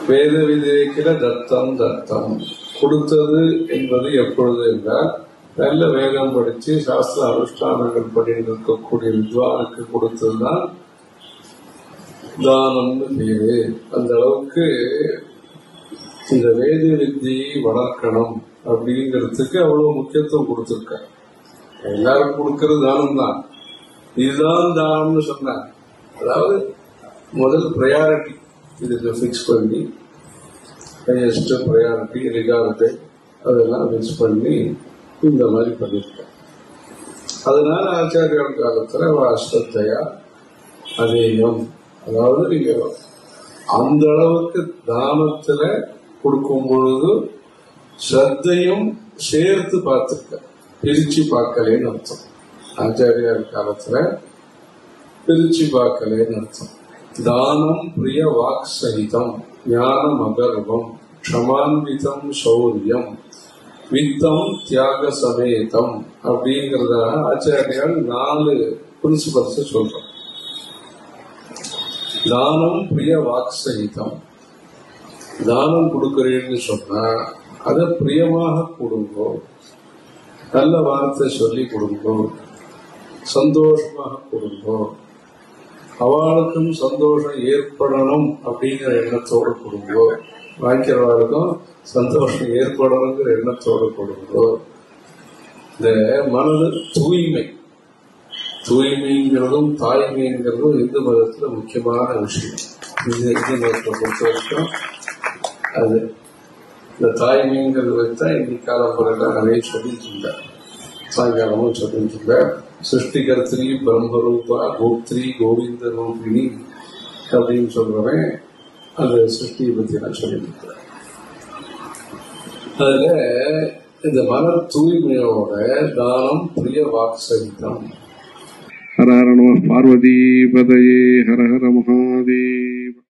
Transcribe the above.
வேத விதேக்கிற தத்தம் தத்தம் கொடுத்தது என்பது எப்பொழுது என்றால் நல்ல வேதம் படிச்சு சாஸ்திர அனுஷ்டானங்கள் பண்ணி இருக்கக்கூடிய வித்வானுக்கு கொடுத்ததுதான் தானம்னு பேரு அந்த அளவுக்கு இந்த வேத வித்தியை வளர்க்கணும் அப்படிங்கிறதுக்கு அவ்வளவு முக்கியத்துவம் கொடுத்திருக்க எல்லாரும் கொடுக்கறது தானம் தான் இதுதான் தானம்னு சொன்னாங்க அதாவது முதல் ப்ரையாரிட்டி இதுக்கு ஃபிக்ஸ் பண்ணி ஹையஸ்ட் ப்ரையாரிட்டி ரிகார்டு அதெல்லாம் ஃபிக்ஸ் பண்ணி இந்த மாதிரி பண்ணியிருக்கேன் அதனால ஆச்சாரியார் காலத்துல அவர் அஷ்டத்தையா அதேயம் அதாவது நீங்க அந்த அளவுக்கு தானத்துல கொடுக்கும் பொழுது ஸ்ரத்தையும் சேர்த்து பார்த்துருக்க பிரிச்சு பார்க்கலேன்னு அர்த்தம் ஆச்சாரியார் காலத்துல பிரிச்சு பார்க்கலேன்னு அர்த்தம் தானம் பிரிய வாக் சகிதம் ஞானம் அகர்வம் க்ஷமான்விதம் சௌரியம் வித்தம் தியாக சமேதம் அப்படிங்கறத ஆச்சாரியால் நாலு பிரின்சிபல்ஸ் சொல்றோம் தானம் பிரிய வாக் சகிதம் தானம் கொடுக்கிறேன்னு சொன்னா அதை பிரியமாக கொடுங்கோ நல்ல வார்த்தை சொல்லி கொடுங்கோ சந்தோஷமாக கொடுங்கோ அவளுக்கும் சந்தோஷம் ஏற்படணும் அப்படிங்கிற எண்ணத்தோடு கொடுங்கோ வாங்கிக்கிறவர்களுக்கும் சந்தோஷம் ஏற்படணுங்கிற எண்ணத்தோடு கொடுங்கோ இந்த மனது தூய்மை தூய்மைங்கிறதும் தாய்மைங்கிறதும் இந்து மதத்துல முக்கியமான விஷயம் இது இந்து மதத்தை பொறுத்த வரைக்கும் அது இந்த தாய்மைங்கிறது வச்சு தான் இன்னைக்கு காலப்புறல நிறைய சொல்லிட்டு இருந்தார் சாயங்காலமும் சொல்லிட்டு இருந்தார் சிருஷ்டிகர்த்திரி பிரம்மரூபா கோத்ரி கோவிந்த ரூபிணி அப்படின்னு சொல்றவன் அந்த சிருஷ்டியை பத்தி நான் சொல்லிட்டு இருக்கிறேன் அதுல இந்த மன தூய்மையோட தானம் பிரிய வாக்சகிதம் ஹர ஹர நம பார்வதி பதையே ஹர ஹர மகாதேவ